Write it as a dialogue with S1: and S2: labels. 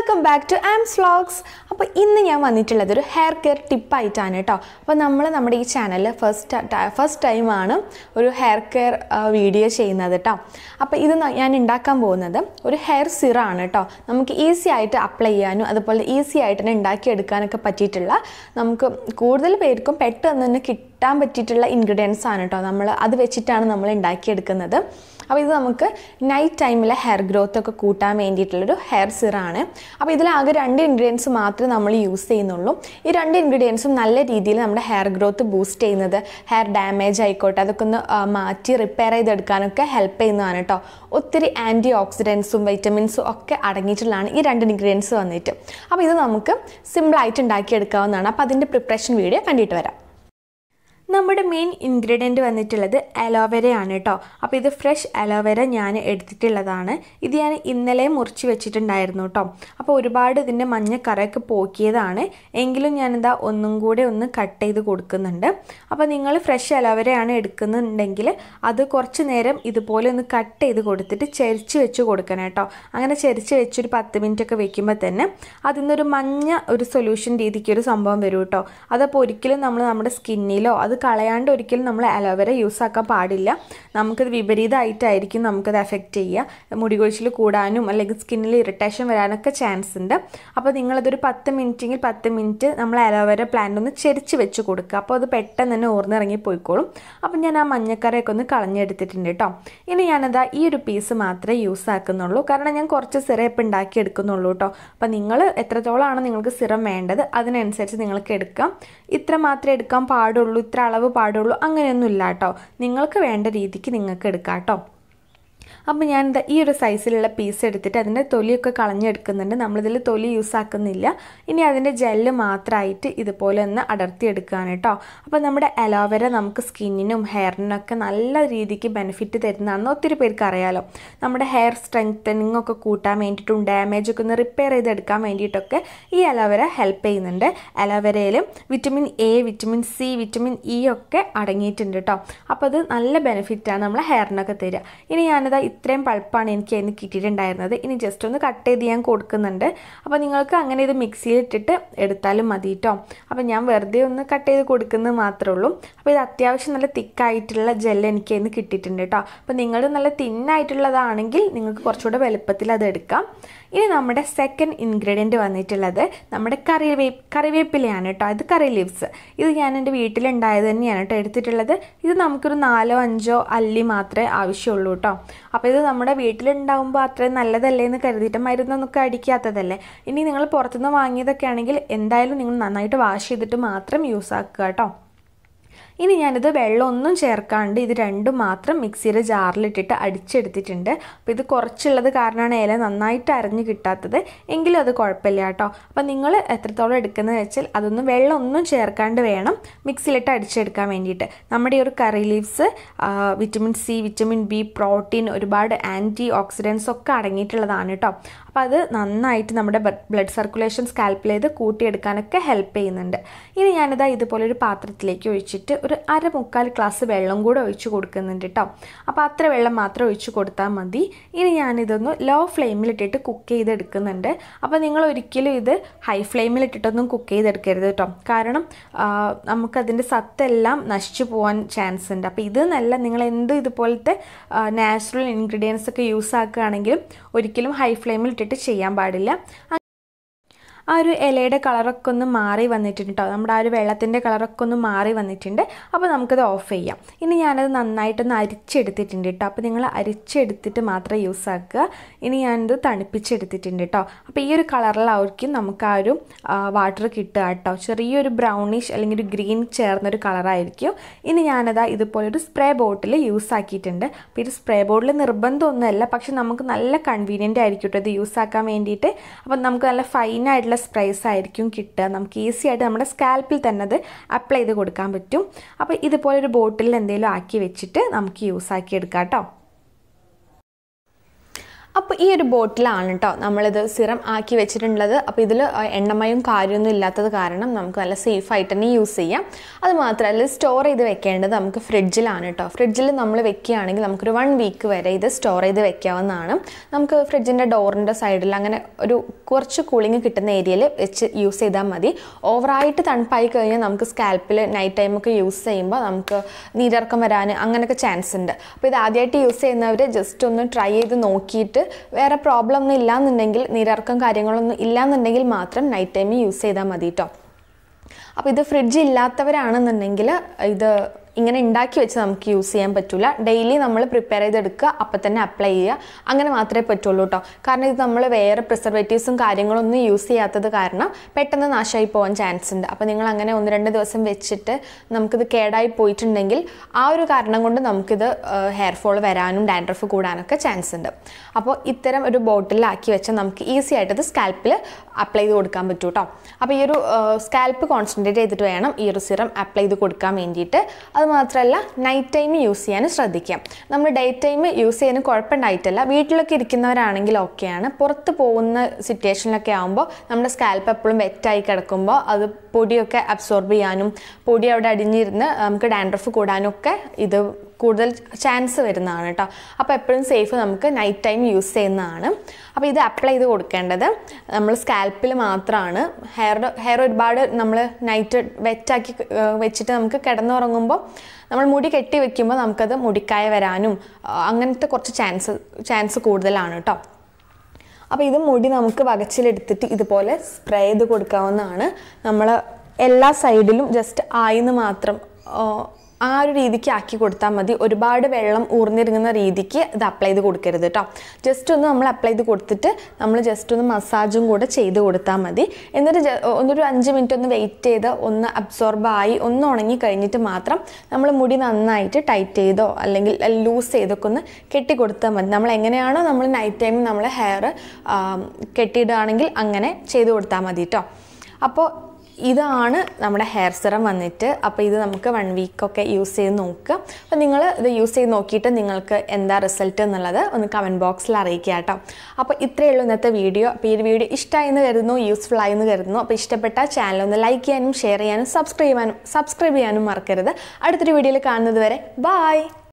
S1: welcome back to Ams vlogs അപ്പോൾ ഇന്ന് ഞാൻ വന്നിട്ടുള്ളത് ഒരു ഹെയർ കെയർ ടിപ്പായിട്ടാണ് കേട്ടോ അപ്പോൾ നമ്മൾ നമ്മുടെ ഈ ചാനലിൽ ഫസ്റ്റ് ഫസ്റ്റ് ടൈമാണ് ഒരു ഹെയർ കെയർ വീഡിയോ ചെയ്യുന്നത് കേട്ടോ അപ്പോൾ ഇത് ന- ഞാൻ ഉണ്ടാക്കാൻ പോകുന്നത് ഒരു ഹെയർ സിറാണ് കേട്ടോ നമുക്ക് ഈസി ആയിട്ട് അപ്ലൈ ചെയ്യാനും അതുപോലെ ഈസി ആയിട്ട് തന്നെ ഉണ്ടാക്കിയെടുക്കാനൊക്കെ പറ്റിയിട്ടുള്ള നമുക്ക് കൂടുതൽ പേർക്കും പെട്ടെന്ന് തന്നെ കിട്ടാൻ പറ്റിയിട്ടുള്ള ഇൻഗ്രീഡിയൻസ് ആണ് കേട്ടോ നമ്മൾ അത് വെച്ചിട്ടാണ് നമ്മൾ ഉണ്ടാക്കിയെടുക്കുന്നത് അപ്പോൾ ഇത് നമുക്ക് നൈറ്റ് ടൈമിലെ ഹെയർ ഗ്രോത്ത് ഒക്കെ കൂട്ടാൻ വേണ്ടിയിട്ടുള്ളൊരു ഹെയർ സിറാണ് അപ്പോൾ ഇതിലാകെ രണ്ട് ഇൻഗ്രീഡിയൻസ് മാത്രമേ നമ്മൾ യൂസ് ചെയ്യുന്നുള്ളൂ ഈ രണ്ട് ഇൻഗ്രീഡിയൻസും നല്ല രീതിയിൽ നമ്മുടെ ഹെയർ ഗ്രോത്ത് ബൂസ്റ്റ് ചെയ്യുന്നത് ഹെയർ ഡാമേജ് ആയിക്കോട്ടെ അതൊക്കെ ഒന്ന് ആ, മാറ്റി റിപ്പയർ ചെയ്തെടുക്കാനൊക്കെ ഹെൽപ്പ് ചെയ്യുന്നതാണ് കേട്ടോ ഒത്തിരി ആൻറ്റി ഓക്സിഡൻസും വൈറ്റമിൻസും ഒക്കെ അടങ്ങിയിട്ടുള്ളതാണ് ഈ രണ്ട് ഇൻഗ്രീഡിയൻസ് വന്നിട്ട് അപ്പോൾ ഇത് നമുക്ക് സിമ്പിളായിട്ട് ഉണ്ടാക്കിയെടുക്കാവുന്നതാണ് അപ്പോൾ അതിൻ്റെ പ്രിപ്പറേഷൻ വീഡിയോ കണ്ടിട്ട് വരാം നമ്മുടെ മെയിൻ ഇൻഗ്രീഡിയൻറ്റ് വന്നിട്ടുള്ളത് അലോവേരയാണ് കേട്ടോ അപ്പോൾ ഇത് ഫ്രഷ് അലോവേര ഞാൻ എടുത്തിട്ടുള്ളതാണ് ഇത് ഞാൻ ഇന്നലെ മുറിച്ച് വെച്ചിട്ടുണ്ടായിരുന്നു കേട്ടോ അപ്പോൾ ഒരുപാട് ഇതിൻ്റെ മഞ്ഞ കറയൊക്കെ പോക്കിയതാണ് എങ്കിലും ഞാനിതാ ഒന്നും കൂടെ ഒന്ന് കട്ട് ചെയ്ത് കൊടുക്കുന്നുണ്ട് അപ്പോൾ നിങ്ങൾ ഫ്രഷ് അലോവേരയാണ് എടുക്കുന്നുണ്ടെങ്കിൽ അത് കുറച്ച് നേരം ഇതുപോലെ ഒന്ന് കട്ട് ചെയ്ത് കൊടുത്തിട്ട് ചെരിച്ച് വെച്ച് കൊടുക്കണം കേട്ടോ അങ്ങനെ ചെരിച്ച് വെച്ചൊരു പത്ത് മിനിറ്റ് ഒക്കെ വെക്കുമ്പോൾ തന്നെ അതിൽ നിന്നൊരു മഞ്ഞ ഒരു സൊല്യൂഷൻ രീതിക്ക് ഒരു സംഭവം വരും കേട്ടോ അതപ്പോൾ ഒരിക്കലും നമ്മൾ നമ്മുടെ സ്കിന്നിലോ അത് കളയാണ്ട് ഒരിക്കലും നമ്മൾ അലോവേര യൂസ് ആക്കാൻ പാടില്ല നമുക്കത് വിപരീതമായിട്ടായിരിക്കും നമുക്കത് എഫക്റ്റ് ചെയ്യുക മുടി കൊഴിച്ചിൽ കൂടാനും അല്ലെങ്കിൽ സ്കിന്നിൽ ഇറിറ്റേഷൻ വരാനൊക്കെ ചാൻസ് ഉണ്ട് അപ്പോൾ നിങ്ങളതൊരു പത്ത് മിനിറ്റെങ്കിൽ പത്ത് മിനിറ്റ് നമ്മൾ അലോവേര പ്ലാന്റ് ഒന്ന് ചെരിച്ച് വെച്ച് കൊടുക്കുക അപ്പോൾ അത് പെട്ടെന്ന് തന്നെ ഓർന്നിറങ്ങി പോയിക്കോളും അപ്പോൾ ഞാൻ ആ മഞ്ഞക്കറയൊക്കെ ഒന്ന് കളഞ്ഞെടുത്തിട്ടുണ്ട് കേട്ടോ ഇനി ഞാനതാ ഈ ഒരു പീസ് മാത്രമേ യൂസ് ആക്കുന്നുള്ളൂ കാരണം ഞാൻ കുറച്ച് സിറപ്പ് ഉണ്ടാക്കി എടുക്കുന്നുള്ളൂ കേട്ടോ അപ്പോൾ നിങ്ങൾ എത്രത്തോളമാണ് നിങ്ങൾക്ക് സിറം വേണ്ടത് അതിനനുസരിച്ച് നിങ്ങൾക്ക് എടുക്കാം ഇത്ര മാത്രമേ എടുക്കാൻ പാടുള്ളൂ ഇത്ര അളവ് പാടുള്ളൂ അങ്ങനെയൊന്നും ഇല്ല കേട്ടോ നിങ്ങൾക്ക് വേണ്ട രീതിക്ക് നിങ്ങൾക്ക് എടുക്കാം കേട്ടോ അപ്പോൾ ഞാൻ ദാ ഈ ഒരു സൈസിലുള്ള പീസ് എടുത്തിട്ട് അതിൻ്റെ തൊലിയൊക്കെ കളഞ്ഞെടുക്കുന്നുണ്ട് നമ്മളിതിൽ തൊലി യൂസ് ആക്കുന്നില്ല ഇനി അതിൻ്റെ ജെല്ല് മാത്രമായിട്ട് ഇതുപോലെ ഒന്ന് അടർത്തിയെടുക്കുകയാണ് കേട്ടോ അപ്പോൾ നമ്മുടെ അലോവേര നമുക്ക് സ്കിന്നിനും ഹെയറിനൊക്കെ നല്ല രീതിക്ക് ബെനിഫിറ്റ് തരുന്നതാണെന്ന് ഒത്തിരി പേർക്ക് അറിയാലോ നമ്മുടെ ഹെയർ സ്ട്രെങ്തനിങ് ഒക്കെ കൂട്ടാൻ വേണ്ടിയിട്ടും ഡാമേജ് ഒക്കെ ഒന്ന് റിപ്പയർ ചെയ്തെടുക്കാൻ വേണ്ടിയിട്ടൊക്കെ ഈ അലോവേര ഹെൽപ്പ് ചെയ്യുന്നുണ്ട് അലോവേരയിൽ vitamin A vitamin C vitamin E ഒക്കെ അടങ്ങിയിട്ടുണ്ട് കേട്ടോ അപ്പോൾ അത് നല്ല ബെനിഫിറ്റാണ് നമ്മളെ ഹെയറിനൊക്കെ തരിക ഇനി ഞാനിതാ ഇത്രയും പൾപ്പാണ് എനിക്ക് അതിന് കിട്ടിയിട്ടുണ്ടായിരുന്നത് ഇനി ജസ്റ്റ് ഒന്ന് കട്ട് ചെയ്ത് ഞാൻ കൊടുക്കുന്നുണ്ട് അപ്പോൾ നിങ്ങൾക്ക് അങ്ങനെ ഇത് മിക്സിയിൽ ഇട്ടിട്ട് എടുത്താലും മതി കേട്ടോ അപ്പോൾ ഞാൻ വെറുതെ ഒന്ന് കട്ട് ചെയ്ത് കൊടുക്കുന്നത് മാത്രമേ ഉള്ളൂ അപ്പോൾ ഇത് അത്യാവശ്യം നല്ല തിക്കായിട്ടുള്ള ജെൽ എനിക്ക് അതിന് കിട്ടിയിട്ടുണ്ട് കേട്ടോ അപ്പോൾ നിങ്ങൾ നല്ല തിന്നായിട്ടുള്ളതാണെങ്കിൽ നിങ്ങൾക്ക് കുറച്ചുകൂടെ വലുപ്പത്തിൽ അത് എടുക്കാം ഇനി നമ്മുടെ സെക്കൻഡ് ഇൻഗ്രീഡിയൻറ്റ് വന്നിട്ടുള്ളത് നമ്മുടെ കറിവേ കറിവേപ്പിലയാണ് കേട്ടോ ഇത് കറി ലീവ്സ് ഇത് ഞാൻ എൻ്റെ വീട്ടിലുണ്ടായത് തന്നെയാണ് കേട്ടോ എടുത്തിട്ടുള്ളത് ഇത് നമുക്കൊരു നാലോ അഞ്ചോ അല്ലി മാത്രമേ ആവശ്യമുള്ളൂ കേട്ടോ അപ്പോൾ ഇത് നമ്മുടെ വീട്ടിലുണ്ടാകുമ്പോൾ അത്രയും നല്ലതല്ലേ എന്ന് കരുതിയിട്ട് മരുന്നൊക്കെ അടിക്കാത്തതല്ലേ ഇനി നിങ്ങൾ പുറത്തുനിന്ന് വാങ്ങിയതൊക്കെ ആണെങ്കിൽ എന്തായാലും നിങ്ങൾ നന്നായിട്ട് വാഷ് ചെയ്തിട്ട് മാത്രം യൂസ് ആക്കുക കേട്ടോ ഇനി ഞാനിത് വെള്ളമൊന്നും ചേർക്കാണ്ട് ഇത് രണ്ടും മാത്രം മിക്സിയുടെ ജാറിലിട്ടിട്ട് അടിച്ചെടുത്തിട്ടുണ്ട് അപ്പോൾ ഇത് കുറച്ചുള്ളത് കാരണമാണ് ഇല നന്നായിട്ട് അരഞ്ഞ് കിട്ടാത്തത് എങ്കിലും അത് കുഴപ്പമില്ല കേട്ടോ അപ്പോൾ നിങ്ങൾ എത്രത്തോളം എടുക്കുന്നത് വെച്ചാൽ അതൊന്നും വെള്ളമൊന്നും ചേർക്കാണ്ട് വേണം മിക്സിയിലിട്ട് അടിച്ചെടുക്കാൻ വേണ്ടിയിട്ട് നമ്മുടെ ഈ ഒരു curry leaves vitamin C vitamin B protein ഒരുപാട് ആൻറ്റി ഓക്സിഡൻസ് ഒക്കെ അടങ്ങിയിട്ടുള്ളതാണ് കേട്ടോ അപ്പോൾ അത് നന്നായിട്ട് നമ്മുടെ ബ്ലഡ് സർക്കുലേഷൻ സ്കാൽപ്പിൽ ചെയ്ത് കൂട്ടിയെടുക്കാനൊക്കെ ഹെൽപ്പ് ചെയ്യുന്നുണ്ട് ഇനി ഞാനിതാ ഇതുപോലെ ഒരു പാത്രത്തിലേക്ക് ഒഴിച്ചിട്ട് ഒരു അര മുക്കാൽ ഗ്ലാസ് വെള്ളം കൂടെ ഒഴിച്ച് കൊടുക്കുന്നുണ്ട് കേട്ടോ അപ്പോൾ അത്ര വെള്ളം മാത്രം ഒഴിച്ച് കൊടുത്താൽ മതി ഇനി ഞാനിതൊന്ന് ലോ ഫ്ലെയിമിലിട്ടിട്ട് കുക്ക് ചെയ്തെടുക്കുന്നുണ്ട് അപ്പോൾ നിങ്ങൾ ഒരിക്കലും ഇത് ഹൈ ഫ്ലെയിമിലിട്ടിട്ടൊന്നും കുക്ക് ചെയ്തെടുക്കരുത് കേട്ടോ കാരണം ആ, നമുക്കതിൻ്റെ സത്തെല്ലാം നശിച്ചു പോകാൻ ചാൻസ് ഉണ്ട് അപ്പോൾ ഇത് നല്ല നിങ്ങൾ എന്ത് ഇതുപോലത്തെ നാച്ചുറൽ ഇൻഗ്രീഡിയൻസ് ഒക്കെ യൂസ് ആക്കുകയാണെങ്കിലും ഒരിക്കലും ഹൈ ഫ്ലെയിമിൽ ഇട്ടിട്ട് ചെയ്യാൻ പാടില്ല ആ ഒരു ഇലയുടെ കളറൊക്കെ ഒന്ന് മാറി വന്നിട്ടുണ്ട് കേട്ടോ നമ്മുടെ ആ ഒരു വെള്ളത്തിൻ്റെ കളറൊക്കെ ഒന്ന് മാറി വന്നിട്ടുണ്ട് അപ്പോൾ നമുക്കത് ഓഫ് ചെയ്യാം ഇനി ഞാനത് നന്നായിട്ടൊന്ന് അരിച്ചെടുത്തിട്ടുണ്ട് കേട്ടോ അപ്പോൾ നിങ്ങൾ അരിച്ചെടുത്തിട്ട് മാത്രം യൂസ് ആക്കുക ഇനി ഞാനിത് തണുപ്പിച്ചെടുത്തിട്ടുണ്ട് കേട്ടോ അപ്പോൾ ഈ ഒരു കളറിലായിരിക്കും നമുക്ക് ആ ഒരു വാട്ടർ കിട്ടുക കേട്ടോ ചെറിയൊരു ബ്രൗണിഷ് അല്ലെങ്കിൽ ഒരു ഗ്രീൻ ചേർന്നൊരു കളറായിരിക്കും ഇനി ഞാനതാ ഇതുപോലെ ഒരു സ്പ്രേ ബോട്ടിൽ യൂസ് ആക്കിയിട്ടുണ്ട് അപ്പോൾ ഇത് സ്പ്രേ ബോട്ടിൽ നിർബന്ധമൊന്നുമല്ല പക്ഷെ നമുക്ക് നല്ല കൺവീനിയൻ്റ് ആയിരിക്കും കേട്ടോ ഇത് യൂസ് ആക്കാൻ വേണ്ടിയിട്ട് അപ്പം നമുക്ക് നല്ല ഫൈൻ ആയിട്ടുള്ള സ്പ്രേസ് ആയിരിക്കും കിട്ടുക നമുക്ക് ഈസി ആയിട്ട് നമ്മുടെ സ്കാൽപ്പിൽ തന്നെ അത് അപ്ലൈ ചെയ്ത് കൊടുക്കാൻ പറ്റും അപ്പോൾ ഇതുപോലെ ഒരു ബോട്ടിൽ എന്തെങ്കിലും ആക്കി വെച്ചിട്ട് നമുക്ക് യൂസ് ആക്കി എടുക്കാം കേട്ടോ അപ്പോൾ ഈ ഒരു ബോട്ടിലാണ് കേട്ടോ നമ്മളിത് സിറം ആക്കി വെച്ചിട്ടുള്ളത് അപ്പോൾ ഇതിൽ എണ്ണമയും കാര്യമൊന്നും ഇല്ലാത്തത് കാരണം നമുക്ക് നല്ല സേഫ് ആയിട്ട് തന്നെ യൂസ് ചെയ്യാം അത് മാത്രമല്ല സ്റ്റോർ ചെയ്ത് വെക്കേണ്ടത് നമുക്ക് ഫ്രിഡ്ജിലാണ് കേട്ടോ ഫ്രിഡ്ജിൽ നമ്മൾ വെക്കുകയാണെങ്കിൽ നമുക്കൊരു വൺ വീക്ക് വരെ ഇത് സ്റ്റോർ ചെയ്ത് വെക്കാവുന്നതാണ് നമുക്ക് ഫ്രിഡ്ജിൻ്റെ ഡോറിൻ്റെ സൈഡിൽ അങ്ങനെ ഒരു കുറച്ച് കൂളിംഗ് കിട്ടുന്ന ഏരിയയിൽ വെച്ച് യൂസ് ചെയ്താൽ മതി ഓവറായിട്ട് തണുപ്പായി കഴിഞ്ഞാൽ നമുക്ക് സ്കാൽപ്പിൽ നൈറ്റ് ടൈമൊക്കെ യൂസ് ചെയ്യുമ്പോൾ നമുക്ക് നീരിറക്കം വരാൻ അങ്ങനെയൊക്കെ ചാൻസ് ഉണ്ട് അപ്പോൾ ഇത് ആദ്യമായിട്ട് യൂസ് ചെയ്യുന്നവർ ജസ്റ്റ് ഒന്ന് ട്രൈ ചെയ്ത് നോക്കിയിട്ട് വേറെ പ്രോബ്ലം ഒന്നും ഇല്ലാന്നുണ്ടെങ്കിൽ നീരിറക്കം കാര്യങ്ങളൊന്നും ഇല്ലാന്നുണ്ടെങ്കിൽ മാത്രം നൈറ്റ് ടൈമിൽ യൂസ് ചെയ്താൽ മതി കേട്ടോ അപ്പോൾ ഇത് ഫ്രിഡ്ജ് ഇല്ലാത്തവരാണെന്നുണ്ടെങ്കിൽ ഇത് ഇങ്ങനെ ഉണ്ടാക്കി വെച്ച് നമുക്ക് യൂസ് ചെയ്യാൻ പറ്റില്ല ഡെയിലി നമ്മൾ പ്രിപ്പയർ ചെയ്തെടുക്കുക അപ്പം തന്നെ അപ്ലൈ ചെയ്യുക അങ്ങനെ മാത്രമേ പറ്റുള്ളൂ കേട്ടോ കാരണം ഇത് നമ്മൾ വേറെ പ്രിസർവേറ്റീവ്സും കാര്യങ്ങളൊന്നും യൂസ് ചെയ്യാത്തത് കാരണം പെട്ടെന്ന് നാശമായി പോകാൻ ചാൻസ് ഉണ്ട് അപ്പോൾ നിങ്ങൾ അങ്ങനെ ഒന്ന് രണ്ട് ദിവസം വെച്ചിട്ട് നമുക്കിത് കേടായി പോയിട്ടുണ്ടെങ്കിൽ ആ ഒരു കാരണം കൊണ്ട് നമുക്കിത് ഹെയർ ഫോൾ വരാനും ഡാൻഡ്രഫ് കൂടാനൊക്കെ ചാൻസ് ഉണ്ട് അപ്പോൾ ഇത്തരം ഒരു ബോട്ടിലാക്കി വെച്ചാൽ നമുക്ക് ഈസി ആയിട്ട് ഇത് സ്കാൽപ്പിൽ അപ്ലൈ ചെയ്ത് കൊടുക്കാൻ പറ്റും കേട്ടോ അപ്പോൾ ഈ ഒരു സ്കാൽപ്പ് കോൺസെൻട്രേറ്റ് ചെയ്തിട്ട് വേണം ഈ ഒരു സിറം അപ്ലൈ ചെയ്ത് കൊടുക്കാൻ വേണ്ടിയിട്ട് അത് മാത്രമല്ല നൈറ്റ് ടൈം യൂസ് ചെയ്യാനും ശ്രദ്ധിക്കാം നമ്മൾ ഡേ ടൈം യൂസ് ചെയ്യാനും കുഴപ്പമുണ്ടായിട്ടില്ല വീട്ടിലൊക്കെ ഇരിക്കുന്നവരാണെങ്കിൽ ഓക്കെയാണ് പുറത്ത് പോകുന്ന സിറ്റുവേഷനിലൊക്കെ ആകുമ്പോൾ നമ്മുടെ സ്കാൽപ്പ് എപ്പോഴും വെറ്റായി കിടക്കുമ്പോൾ അത് പൊടിയൊക്കെ അബ്സോർബ് ചെയ്യാനും പൊടി അവിടെ അടിഞ്ഞിരുന്ന് നമുക്ക് ഡാൻഡ്രഫ് കൂടാനും ഒക്കെ ഇത് കൂടുതൽ ചാൻസ് വരുന്നതാണ് കേട്ടോ അപ്പോൾ എപ്പോഴും സേഫ് നമുക്ക് നൈറ്റ് ടൈം യൂസ് ചെയ്യുന്നതാണ് അപ്പോൾ ഇത് അപ്ലൈ ചെയ്ത് കൊടുക്കേണ്ടത് നമ്മൾ സ്കാൽപ്പിൽ മാത്രമാണ് ഹെയർ ഹെയർ ഒരുപാട് നമ്മൾ നൈറ്റ് വെറ്റാക്കി വെച്ചിട്ട് നമുക്ക് കിടന്നുറങ്ങുമ്പോൾ നമ്മൾ മുടി കെട്ടി വെക്കുമ്പോൾ നമുക്കത് മുടിക്കായ വരാനും അങ്ങനത്തെ കുറച്ച് ചാൻസ് ചാൻസ് കൂടുതലാണ് കേട്ടോ അപ്പോൾ ഇത് മുടി നമുക്ക് വകച്ചിലെടുത്തിട്ട് ഇതുപോലെ സ്പ്രേ ചെയ്ത് കൊടുക്കാവുന്നതാണ് നമ്മൾ എല്ലാ സൈഡിലും ജസ്റ്റ് ആയിന്ന് മാത്രം ആ ഒരു രീതിക്ക് ആക്കി കൊടുത്താൽ മതി ഒരുപാട് വെള്ളം ഊർന്നിറങ്ങുന്ന രീതിക്ക് ഇത് അപ്ലൈ ചെയ്ത് കൊടുക്കരുത് കേട്ടോ ജസ്റ്റ് ഒന്ന് നമ്മൾ അപ്ലൈ ചെയ്ത് കൊടുത്തിട്ട് നമ്മൾ ജസ്റ്റ് ഒന്ന് മസാജും കൂടെ ചെയ്ത് കൊടുത്താൽ മതി എന്നിട്ട് ഒന്നൊരു അഞ്ച് മിനിറ്റ് ഒന്ന് വെയിറ്റ് ചെയ്ത് ഒന്ന് അബ്സോർബ് ആയി ഒന്ന് ഉണങ്ങി കഴിഞ്ഞിട്ട് മാത്രം നമ്മൾ മുടി നന്നായിട്ട് ടൈറ്റ് ചെയ്തോ അല്ലെങ്കിൽ ലൂസ് ചെയ്തൊക്കെ ഒന്ന് കെട്ടി കൊടുത്താൽ മതി നമ്മൾ എങ്ങനെയാണോ നമ്മൾ നൈറ്റ് ടൈം നമ്മൾ ഹെയർ കെട്ടിയിടുകയാണെങ്കിൽ അങ്ങനെ ചെയ്ത് കൊടുത്താൽ മതി കേട്ടോ അപ്പോൾ ഇതാണ് നമ്മുടെ ഹെയർ സിറം വന്നിട്ട് അപ്പോൾ ഇത് നമുക്ക് വൺ വീക്കൊക്കെ യൂസ് ചെയ്ത് നോക്കുക അപ്പോൾ നിങ്ങൾ ഇത് യൂസ് ചെയ്ത് നോക്കിയിട്ട് നിങ്ങൾക്ക് എന്താ റിസൾട്ട് എന്നുള്ളത് ഒന്ന് കമൻറ്റ് ബോക്സിൽ അറിയിക്കുക കേട്ടോ അപ്പോൾ ഇത്രയേ ഉള്ളൂ ഇന്നത്തെ വീഡിയോ അപ്പോൾ ഈ വീഡിയോ ഇഷ്ടമായി എന്ന് കരുതുന്നു യൂസ്ഫുൾ ആയി എന്ന് കരുതുന്നു അപ്പോൾ ഇഷ്ടപ്പെട്ട ചാനൽ ഒന്ന് ലൈക്ക് ചെയ്യാനും ഷെയർ ചെയ്യാനും സബ്സ്ക്രൈബ് ചെയ്യാനും സബ്സ്ക്രൈബ് ചെയ്യാനും മറക്കരുത് അടുത്തൊരു വീഡിയോയിൽ കാണുന്നത് വരെ ബായ്